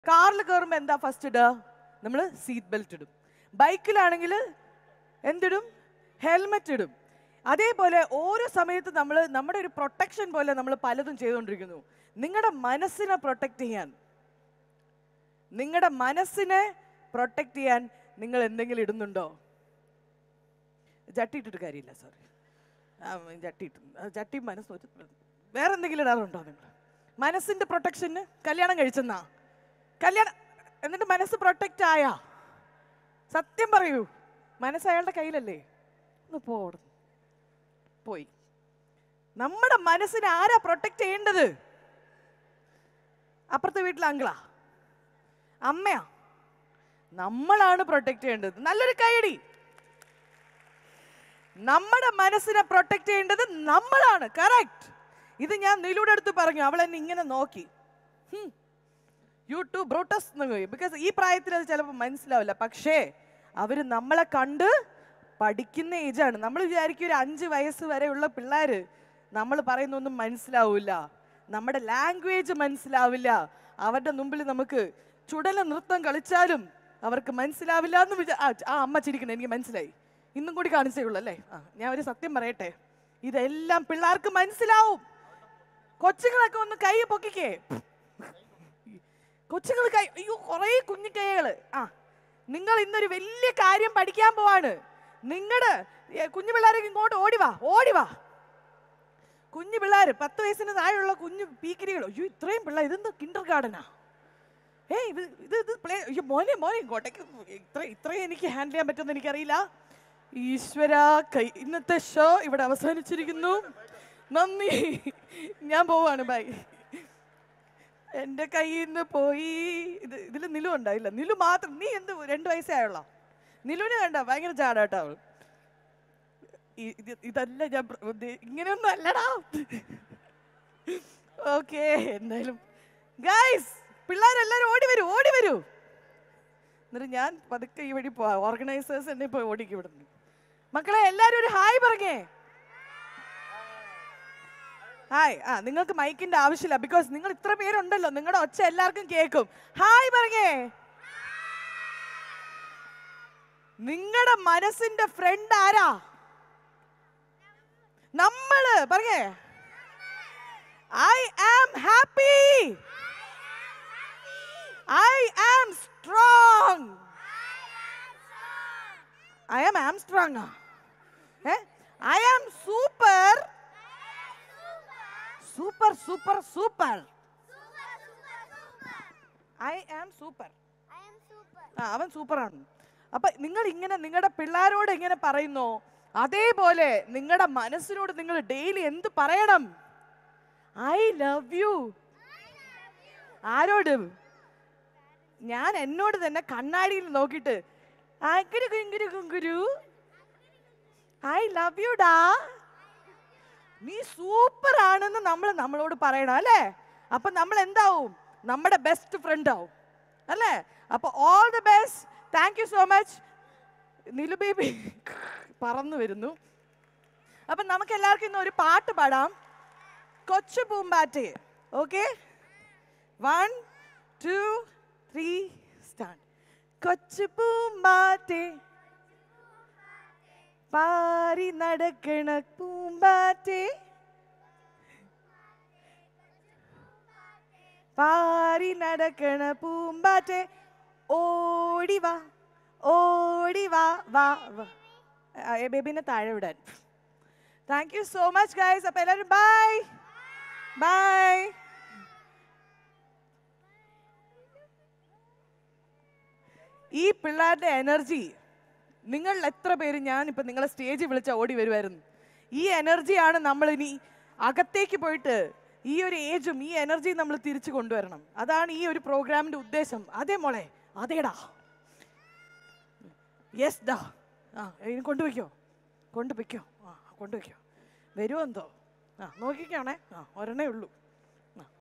കാറിൽ കയറുമ്പോൾ എന്താ ഫസ്റ്റ് ഇടുക നമ്മൾ സീറ്റ് ബെൽറ്റ് ഇടും ബൈക്കിലാണെങ്കിൽ എന്തിടും ഹെൽമെറ്റ് ഇടും അതേപോലെ ഓരോ സമയത്ത് നമ്മൾ നമ്മുടെ ഒരു പ്രൊട്ടക്ഷൻ പോലെ നമ്മൾ പലതും ചെയ്തുകൊണ്ടിരിക്കുന്നു നിങ്ങളുടെ മനസ്സിനെ പ്രൊട്ടക്റ്റ് ചെയ്യാൻ നിങ്ങളുടെ മനസ്സിനെ പ്രൊട്ടക്റ്റ് ചെയ്യാൻ നിങ്ങൾ എന്തെങ്കിലും ഇടുന്നുണ്ടോ ജട്ടി ഇട്ടിട്ട് കാര്യമില്ല സോറി ജട്ടി ഇട്ടു ആ, ജട്ടി മനസ്സ് ഒരു- വേറെ എന്തെങ്കിലും ഇടാറുണ്ടോ നിങ്ങൾ മനസ്സിന്റെ പ്രൊട്ടക്ഷന് കല്യാണം കഴിച്ചെന്നാ കല്യാണം എന്നിട്ട് മനസ്സ് പ്രൊട്ടക്റ്റ് ആയാ സത്യം പറയൂ മനസ്സ് അയാളുടെ കയ്യിലല്ലേ ഒന്ന് പോടും പോയി നമ്മുടെ മനസ്സിനെ ആരാ പ്രൊട്ടക്റ്റ് ചെയ്യേണ്ടത് അപ്പുറത്തെ വീട്ടിലെ അങ്കിളാ അമ്മയാ നമ്മളാണ് പ്രൊട്ടക്റ്റ് ചെയ്യേണ്ടത് നല്ലൊരു കൈയടി നമ്മുടെ മനസ്സിനെ പ്രൊട്ടക്റ്റ് ചെയ്യേണ്ടത് നമ്മളാണ് കറക്റ്റ് ഇത് ഞാൻ നിലൂടെ അടുത്ത് പറഞ്ഞു അവൾ എന്നെ ഇങ്ങനെ നോക്കി യൂട്യൂബ് ബ്രോട്ടസ് ബിക്കോസ് ഈ പ്രായത്തിൽ അത് ചിലപ്പോൾ മനസ്സിലാവില്ല പക്ഷേ അവർ നമ്മളെ കണ്ട് പഠിക്കുന്ന ഏജാണ് നമ്മൾ വിചാരിക്കും ഒരു അഞ്ച് വയസ്സ് വരെയുള്ള പിള്ളേർ നമ്മൾ പറയുന്നൊന്നും മനസ്സിലാവില്ല നമ്മുടെ ലാംഗ്വേജ് മനസ്സിലാവില്ല അവരുടെ മുമ്പിൽ നമുക്ക് ചുടല നൃത്തം കളിച്ചാലും അവർക്ക് മനസ്സിലാവില്ല എന്ന് വിചാ ആ, ആ അമ്മ ചിരിക്കണം എനിക്ക് മനസ്സിലായി ഇന്നും കൂടി കാണിച്ചേ ഉള്ളൂ അല്ലേ ആ ഞാൻ ഒരു സത്യം പറയട്ടെ ഇതെല്ലാം പിള്ളേർക്ക് മനസ്സിലാവും കൊച്ചുങ്ങളൊക്കെ ഒന്ന് കൈ പൊക്കിക്കേ കൊച്ചുങ്ങൾ കൈ അയ്യോ കുറേ കുഞ്ഞിക്കൈകള് ആ നിങ്ങൾ ഇന്നൊരു വലിയ കാര്യം പഠിക്കാൻ പോവാണ് നിങ്ങളുടെ കുഞ്ഞു പിള്ളേരൊക്കെ ഇങ്ങോട്ട് ഓടിവാ ഓടിവാ കുഞ്ഞു പിള്ളേർ പത്ത് വയസ്സിന് താഴെയുള്ള കുഞ്ഞു പീക്കിരികൾ അയ്യോ ഇത്രയും പിള്ളേർ ഇതെന്താ കിൻഡർ ഗാർഡനാ ഏയ് ഇത് ഇത് ഇത് പ്ലേ അയ്യോ മോനെ മോനെ ഇങ്ങോട്ടേക്ക് ഇത്ര ഇത്രയും എനിക്ക് ഹാൻഡിൽ ചെയ്യാൻ പറ്റുമെന്ന് എനിക്കറിയില്ല ഈശ്വര കൈ ഇന്നത്തെ ഷോ ഇവിടെ അവസാനിച്ചിരിക്കുന്നു നന്ദി ഞാൻ പോവാണ് ബൈ എന്റെ കയ്യിൽ നിന്ന് പോയി ഇത് ഇതിൽ നിലു ഉണ്ടായില്ല നിലു മാത്രം നീ എന്ത് രണ്ട് വയസ്സേ ആയുള്ളോ നിലുവിനെ കണ്ട ഭയങ്കര ചാടാട്ടോ അവൾ ഈ- ഇത് ഇതല്ല ഞാൻ പ്ര- ഉദ്ദേ- ഇങ്ങനെയൊന്നും അല്ലടാ ഓക്കെ എന്തായാലും ഗൈസ് പിള്ളേരെല്ലാരും ഓടി വരൂ ഓടി വരൂ എന്നിട്ട് ഞാൻ പതുക്കെ ഈ വഴി പോവാ ഓർഗനൈസേഴ്സ് എന്നെ ഇപ്പോൾ ഓടിക്കും ഇവിടുന്ന് മക്കളെ എല്ലാരും ഒരു ഹായ് പറഞ്ഞേ ഹായ് ആ നിങ്ങൾക്ക് മൈക്കിന്റെ ആവശ്യമില്ല ബിക്കോസ് നിങ്ങൾ ഇത്ര പേരുണ്ടല്ലോ നിങ്ങളുടെ ഒച്ച എല്ലാവർക്കും കേൾക്കും ഹായ് പറഞ്ഞേ നിങ്ങളുടെ മനസ്സിന്റെ ഫ്രണ്ട് ആരാ നമ്മള് പറഞ്ഞേ I am happy I am strong I am am strong I am super super super super I am super ആ അവൻ സൂപ്പറാണ് അപ്പൊ നിങ്ങൾ ഇങ്ങനെ നിങ്ങളുടെ പിള്ളേരോട് ഇങ്ങനെ പറയുന്നു അതേപോലെ നിങ്ങളുടെ മനസ്സിനോട് നിങ്ങൾ ഡെയിലി എന്ത് പറയണം ഐ ലവ് യു ആരോട് ഞാൻ എന്നോട് തന്നെ കണ്ണാടിയിൽ നോക്കിയിട്ട് അങ്കിരു കുങ്കുരു കുങ്കുരു ഐ ലവ് യു ഡാ നീ സൂപ്പർ ആണെന്ന് നമ്മൾ നമ്മളോട് പറയണം അല്ലേ അപ്പൊ നമ്മൾ എന്താവും നമ്മുടെ ബെസ്റ്റ് ഫ്രണ്ട് ആവും അല്ലേ അപ്പൊ all the best thank you so much Nilu baby പറന്നു വരുന്നു അപ്പൊ നമുക്ക് എല്ലാവർക്കും ഇന്ന് ഒരു പാട്ട് പാടാം കൊച്ചു പൂമ്പാറ്റേ okay one two three start കൊച്ചു പൂമ്പാറ്റേ പാരി നടക്കണ പൂമ്പാറ്റേ പാരി നടക്കണ പൂമ്പാറ്റേ ഓടി വാ ഓടി വാ വാ വാ ആ, ഏ ബേബിനെ താഴെ വിടാൻ thank you so much guys അപ്പൊ എല്ലാവരും ബൈ ബൈ ഈ പിള്ളേരുടെ എനർജി നിങ്ങൾ എത്ര പേര് ഞാനിപ്പോൾ നിങ്ങളെ സ്റ്റേജിൽ വിളിച്ച ഓടി വരുമായിരുന്നു ഈ എനർജിയാണ് നമ്മൾ ഇനി അകത്തേക്ക് പോയിട്ട് ഈ ഒരു ഏജും ഈ എനർജിയും നമ്മൾ തിരിച്ചു കൊണ്ടുവരണം അതാണ് ഈ ഒരു പ്രോഗ്രാമിന്റെ ഉദ്ദേശം അതേ മോളെ അതേടാ യെസ് ഡാ ആ ഇനി കൊണ്ടുവയ്ക്കോ കൊണ്ടുവയ്ക്കോ ആ കൊണ്ടുവയ്ക്കോ വരുമോ എന്തോ ആ നോക്കിക്കോണേ ആ ഒരെണ്ണേ ഉള്ളൂ